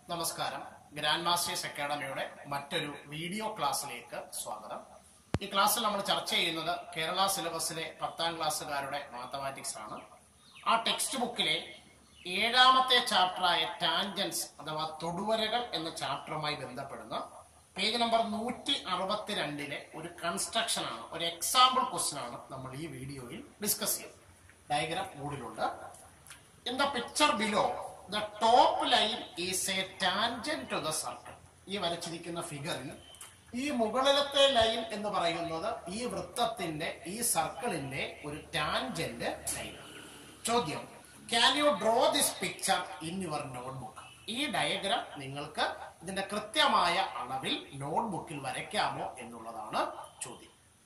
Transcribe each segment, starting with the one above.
നമസ്കാരം grand masters അക്കാഡമിയുടെ മറ്റൊരു video ക്ലാസ്സിലേക്ക് സ്വാഗതം ഈ ക്ലാസ്സിൽ നമ്മൾ ചർച്ച ചെയ്യുന്നത് കേരള സിലബസിലെ പത്താം ക്ലാസ്സുകാരുടെ മാത്തമാറ്റിക്സ് ആണ് ആ ടെക്സ്റ്റ് ബുക്കിലെ ഏഴാമത്തെ ചാപ്റ്ററായ ടാൻജൻസ് അഥവാ തൊടുവരകൾ എന്ന ചാപ്റ്ററുമായി ബന്ധപ്പെടുന്ന പേജ് നമ്പർ നൂറ്റി അറുപത്തിരണ്ടിലെ ഒരു കൺസ്ട്രക്ഷൻ ആണ് ഒരു എക്സാമ്പിൾ ക്വസ്റ്റ്യൻ ആണ് നമ്മൾ ഈ വീഡിയോയിൽ ഡിസ്കസ് ചെയ്യുന്നത് ഡയഗ്രാം മൂടിലുണ്ട് In the picture below, the top line is a tangent to the circle. ഈ വരച്ചിരിക്കുന്ന ഫിഗറിൽ ഈ മുകളിലത്തെ ലൈൻ എന്ന് പറയുന്നത് ഈ വൃത്തത്തിന്റെ ഈ സർക്കിളിന്റെ ഒരു ടാൻജന്റ് ലൈനാണ് ചോദ്യം can you draw this picture in your notebook ഈ ഡയഗ്രാം നിങ്ങൾക്ക് ഇതിന്റെ കൃത്യമായ അളവിൽ നോട്ട്ബുക്കിൽ വരയ്ക്കാമോ എന്നുള്ളതാണ് ചോദ്യം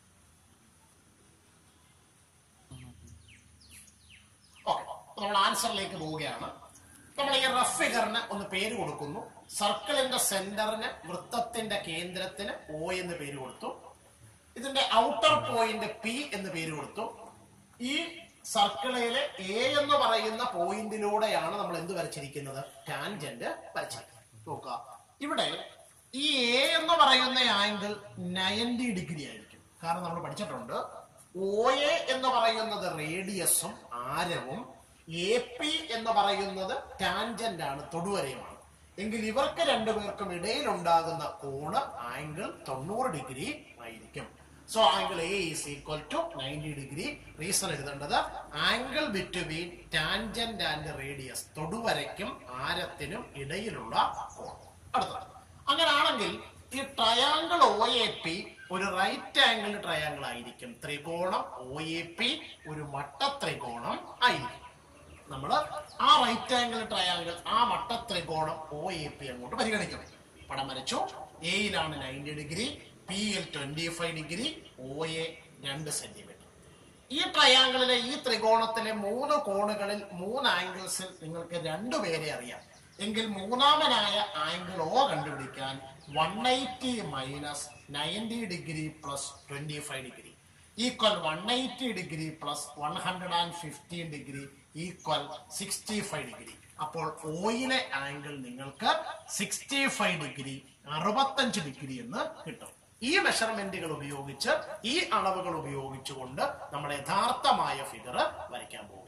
ഓക്കെ നമ്മൾ ആൻസറിലേക്ക് പോവുകയാണ് നമ്മൾ ഈ റഫ് ഫിഗറിന് ഒന്ന് പേര് കൊടുക്കുന്നു സർക്കിളിന്റെ സെന്ററിന് വൃത്തത്തിന്റെ കേന്ദ്രത്തിന് ഒ എന്ന് പേര് കൊടുത്തു ഇതിന്റെ ഔട്ടർ പോയിന്റ് പി എന്ന് പേര് കൊടുത്തു ഈ സർക്കിളിലെ എ എന്ന് പറയുന്ന പോയിന്റിലൂടെയാണ് നമ്മൾ എന്ത് വരച്ചിരിക്കുന്നത് ടാൻജന്റ് വരച്ചിരിക്കുന്നത് നോക്കുക ഇവിടെ ഈ എ എന്ന് പറയുന്ന ആംഗിൾ നയൻറ്റി ഡിഗ്രി ആയിരിക്കും കാരണം നമ്മൾ പഠിച്ചിട്ടുണ്ട് ഒ എ എന്ന് പറയുന്നത് റേഡിയസും ആരവും എ പി എന്ന് പറയുന്നത് ടാൻജന്റ് ആണ് തൊടുവരയുമാണ് എങ്കിൽ ഇവർക്ക് രണ്ടുപേർക്കും ഇടയിൽ ഉണ്ടാകുന്ന കോണ് ആംഗിൾ തൊണ്ണൂറ് ഡിഗ്രി ആയിരിക്കും so angle A is equal to ninety degree reason എഴുതേണ്ടത് angle between tangent and radius തൊടുവരയ്ക്കും ആരത്തിനും ഇടയിലുള്ള കോൺ അടുത്തത് അങ്ങനാണെങ്കിൽ ഈ ട്രയാങ്കിൾ ഒ എ പി ഒരു റൈറ്റ് ആംഗിൾ ട്രയാങ്കിൾ ആയിരിക്കും ത്രികോണം ഒ എ പി ഒരു മട്ട ത്രികോണം ആയിരിക്കും നമ്മൾ ആ റൈറ്റ് ആംഗിൾ ട്രയാങ്കിൾ ആ മട്ട ത്രികോണം ഒ എ പി അങ്ങോട്ട് പരിഗണിക്കും പടം വരച്ചു എയിലാണ് ninety degree P L twenty five degree O A രണ്ട് സെന്റിമീറ്റർ ഈ ട്രയാങ്കിളിലെ ഈ ത്രികോണത്തിലെ മൂന്ന് കോണുകളിൽ മൂന്ന് ആംഗിൾസിൽ നിങ്ങൾക്ക് രണ്ടുപേരെ അറിയാം എങ്കിൽ മൂന്നാമനായ ആംഗിൾ ഓ കണ്ടുപിടിക്കാൻ one eighty minus ninety degree plus twenty five degree equal one eighty degree plus one hundred and fifteen degree equal sixty five degree അപ്പോൾ ഓയിലെ ആംഗിൾ നിങ്ങൾക്ക് സിക്സ്റ്റി ഫൈവ് ഡിഗ്രി അറുപത്തഞ്ച് ഡിഗ്രി എന്ന് കിട്ടും ഈ മെഷർമെന്റുകൾ ഉപയോഗിച്ച് ഈ അളവുകൾ ഉപയോഗിച്ചുകൊണ്ട് നമ്മൾ യഥാർത്ഥമായ ഫിഗർ വരയ്ക്കാൻ പോവുകയാണ്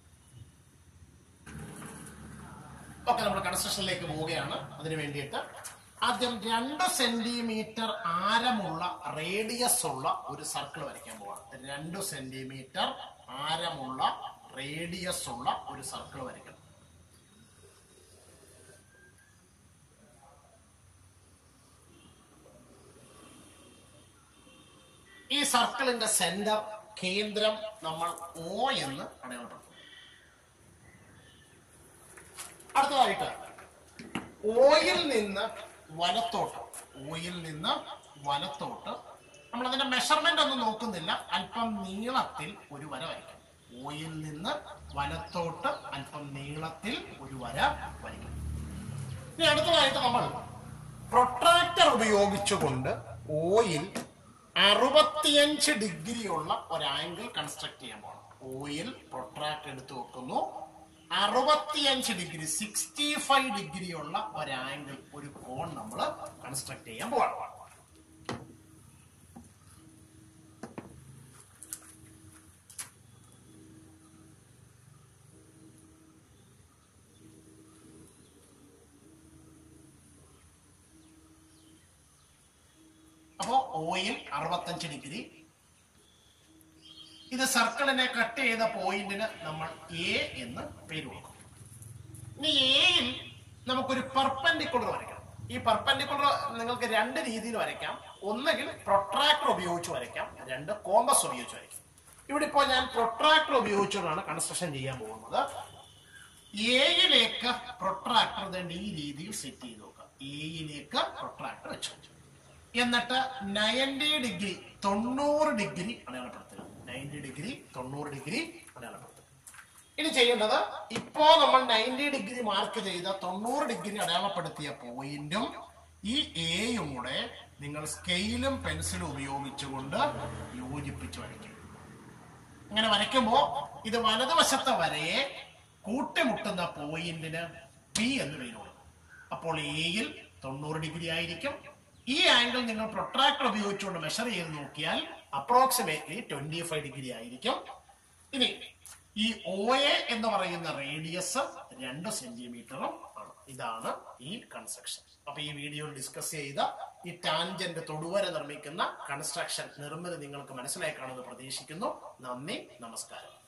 ഓക്കെ നമ്മൾ കൺസ്ട്രക്ഷനിലേക്ക് പോവുകയാണ് അതിനു വേണ്ടിയിട്ട് ആദ്യം രണ്ട് സെന്റിമീറ്റർ ആരമുള്ള റേഡിയസ് ഉള്ള ഒരു സർക്കിൾ വരയ്ക്കാൻ പോവാണ് രണ്ട് സെന്റിമീറ്റർ ആരമുള്ള റേഡിയസ് ഉള്ള ഒരു സർക്കിൾ വരയ്ക്കണം ഈ സർക്കിളിന്റെ സെന്റർ കേന്ദ്രം നമ്മൾ ഒ എന്ന് അടയാളപ്പെടുത്തും അടുത്തതായിട്ട് ഓയിൽ നിന്ന് വലത്തോട്ട് ഓയിൽ നിന്ന് വലത്തോട്ട് നമ്മൾ അതിന്റെ മെഷർമെന്റ് ഒന്നും നോക്കുന്നില്ല അല്പം നീളത്തിൽ ഒരു വര വരയ്ക്കും ഓയിൽ നിന്ന് വലത്തോട്ട് അല്പം നീളത്തിൽ ഒരു വര വരയ്ക്കും ഇനി അടുത്തതായിട്ട് നമ്മൾ പ്രൊട്രാക്ടർ ഉപയോഗിച്ചുകൊണ്ട് ഓയിൽ അറുപത്തിയഞ്ച് ഡിഗ്രി ഉള്ള ഒരു ആംഗിൾ കൺസ്ട്രക്ട് ചെയ്യാൻ പോകണം ഓയിൽ പ്രൊട്രാക്ട് എടുത്ത് വെക്കുന്നു അറുപത്തിയഞ്ച് ഡിഗ്രി സിക്സ്റ്റി ഫൈവ് ഡിഗ്രി ഉള്ള ഒരു ആംഗിൾ ഒരു കോൺ നമ്മൾ കൺസ്ട്രക്ട് ചെയ്യാൻ പോകണം അപ്പോ ഓയിൽ അറുപത്തഞ്ച് ഡിഗ്രി ഇത് സർക്കിളിനെ കട്ട് ചെയ്ത പോയിന്റിന് നമ്മൾ എ എന്ന് പേര് കൊടുക്കും ഇനി എയിൽ നമുക്കൊരു പെർപെൻഡിക്കുലർ വരയ്ക്കണം ഈ പെർപെൻഡിക്കുലർ നിങ്ങൾക്ക് രണ്ട് രീതിയിൽ വരയ്ക്കാം ഒന്നുകിൽ പ്രൊട്രാക്ടർ ഉപയോഗിച്ച് വരയ്ക്കാം രണ്ട് കോമ്പസ് ഉപയോഗിച്ച് വരയ്ക്കാം ഇവിടെ ഇപ്പോൾ ഞാൻ പ്രൊട്രാക്ടർ ഉപയോഗിച്ചുകൊണ്ടാണ് കൺസ്ട്രക്ഷൻ ചെയ്യാൻ പോകുന്നത് എയിലേക്ക് പ്രൊട്രാക്ടർ തന്നെ ഈ രീതിയിൽ സെറ്റ് ചെയ്ത് നോക്കാം എയിലേക്ക് പ്രൊട്രാക്ടർ വെച്ചു എന്നിട്ട് നയൻറ്റി ഡിഗ്രി തൊണ്ണൂറ് ഡിഗ്രി അടയാളപ്പെടുത്തുക നയൻറ്റി ഡിഗ്രി തൊണ്ണൂറ് ഡിഗ്രി അടയാളപ്പെടുത്തുക ഇനി ചെയ്യേണ്ടത് ഇപ്പോ നമ്മൾ നയൻറ്റി ഡിഗ്രി മാർക്ക് ചെയ്ത തൊണ്ണൂറ് ഡിഗ്രി അടയാളപ്പെടുത്തിയ പോയിന്റും ഈ എയും കൂടെ നിങ്ങൾ സ്കെയിലും പെൻസിലും ഉപയോഗിച്ചുകൊണ്ട് യോജിപ്പിച്ച് വരയ്ക്കും ഇങ്ങനെ വരയ്ക്കുമ്പോ ഇത് വലതുവശത്തെ വരയെ കൂട്ടിമുട്ടുന്ന പോയിന്റിന് പി എന്ന് പേര് കൊടുക്കും അപ്പോൾ എയിൽ തൊണ്ണൂറ് ഡിഗ്രി ആയിരിക്കും ഈ ആംഗിൾ നിങ്ങൾ പ്രൊട്രാക്ടർ ഉപയോഗിച്ചുകൊണ്ട് മെഷർ ചെയ്ത് നോക്കിയാൽ അപ്രോക്സിമേറ്റ്ലി ട്വന്റി ഫൈവ് ഡിഗ്രി ആയിരിക്കും ഇനി ഈ ഒ എ എന്ന് പറയുന്ന റേഡിയസ് രണ്ട് സെന്റിമീറ്ററും ആണ് ഇതാണ് ഈ കൺസ്ട്രക്ഷൻ അപ്പൊ ഈ വീഡിയോയിൽ ഡിസ്കസ് ചെയ്ത ഈ ടാൻജന്റ് തൊടുവര നിർമ്മിക്കുന്ന കൺസ്ട്രക്ഷൻ നിർമ്മിതി നിങ്ങൾക്ക് മനസ്സിലായി കാണുമെന്ന് പ്രതീക്ഷിക്കുന്നു നന്ദി നമസ്കാരം